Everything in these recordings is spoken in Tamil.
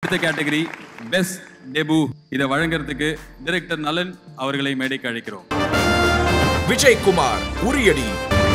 அடுத்த கேட்டகரி பெஸ்ட் டெபு இதை வழங்குறதுக்கு டைரக்டர் நலன் அவர்களை மேடைக்கு அழைக்கிறோம் விஜய் குமார் உரியடி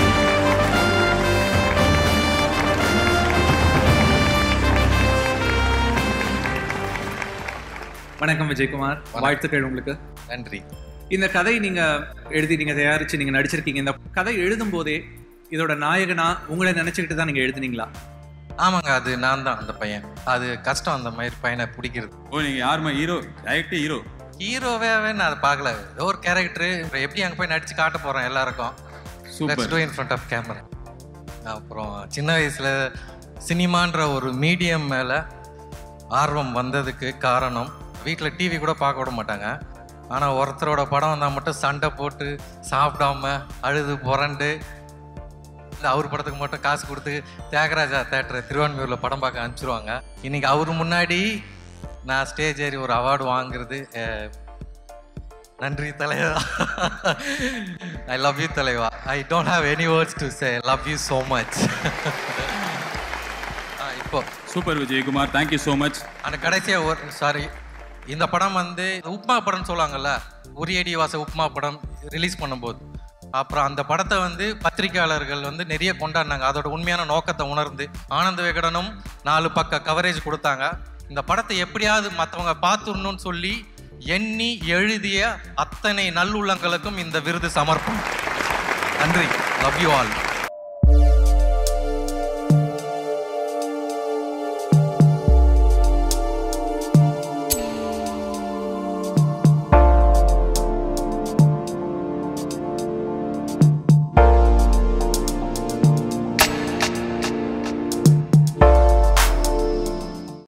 வணக்கம் விஜயகுமார் வாழ்த்துக்கள் உங்களுக்கு நன்றி இந்த கதை நீங்க எழுதி நீங்க தயாரிச்சு நீங்க நடிச்சிருக்கீங்க இந்த கதை எழுதும் போதே இதோட நாயகனா உங்களை நினைச்சுக்கிட்டு தான் நீங்க எழுதுனீங்களா ஆமாங்க அது நான் தான் அந்த பையன் அது கஷ்டம் அந்த மாதிரி பையனை பிடிக்கிறது ஓ நீங்க யாருமா ஹீரோ டைரக்டர் ஹீரோ ஹீரோவே நான் அதை பார்க்கல ஏதோ ஒரு கேரக்டர் எப்படி அங்கே போய் நடிச்சு காட்ட போறோம் எல்லாருக்கும் Super. Do in front of camera அப்புறம் சின்ன வயசுல சினிமான்ற ஒரு மீடியம் மேல ஆர்வம் வந்ததுக்கு காரணம் வீட்டில் டிவி கூட பார்க்க விட மாட்டாங்க ஆனால் ஒருத்தரோட படம் வந்தால் மட்டும் சண்டை போட்டு சாப்பிடாம அழுது புரண்டு இல்லை அவர் படத்துக்கு மட்டும் காசு கொடுத்து தியாகராஜா தேட்டர் திருவான்மையூரில் படம் பார்க்க அனுப்பிச்சிருவாங்க இன்னைக்கு அவர் முன்னாடி நான் ஸ்டேஜ் ஏறி ஒரு அவார்டு வாங்குறது அஹ், நன்றி தலைவா ஐ லவ் யூ தலைவா I don't have any words to say love you so much இப்போ super Vijayakumar thank you so much அந்த கடைசியாக ஒரு சாரி இந்த படம் வந்து உப்மா படம்னு சொல்லுவாங்கல்ல உரியடி வாச உப்மா படம் ரிலீஸ் பண்ணும்போது அப்புறம் அந்த படத்தை வந்து பத்திரிகையாளர்கள் வந்து நிறைய கொண்டாடினாங்க அதோட உண்மையான நோக்கத்தை உணர்ந்து ஆனந்த விகடனும் நாலு பக்க கவரேஜ் கொடுத்தாங்க இந்த படத்தை எப்படியாவது மற்றவங்க பார்த்துடணும்னு சொல்லி எண்ணி எழுதிய அத்தனை நல்லுள்ளங்களுக்கும் இந்த விருது சமர்ப்பணம் நன்றி லவ் யூ ஆல்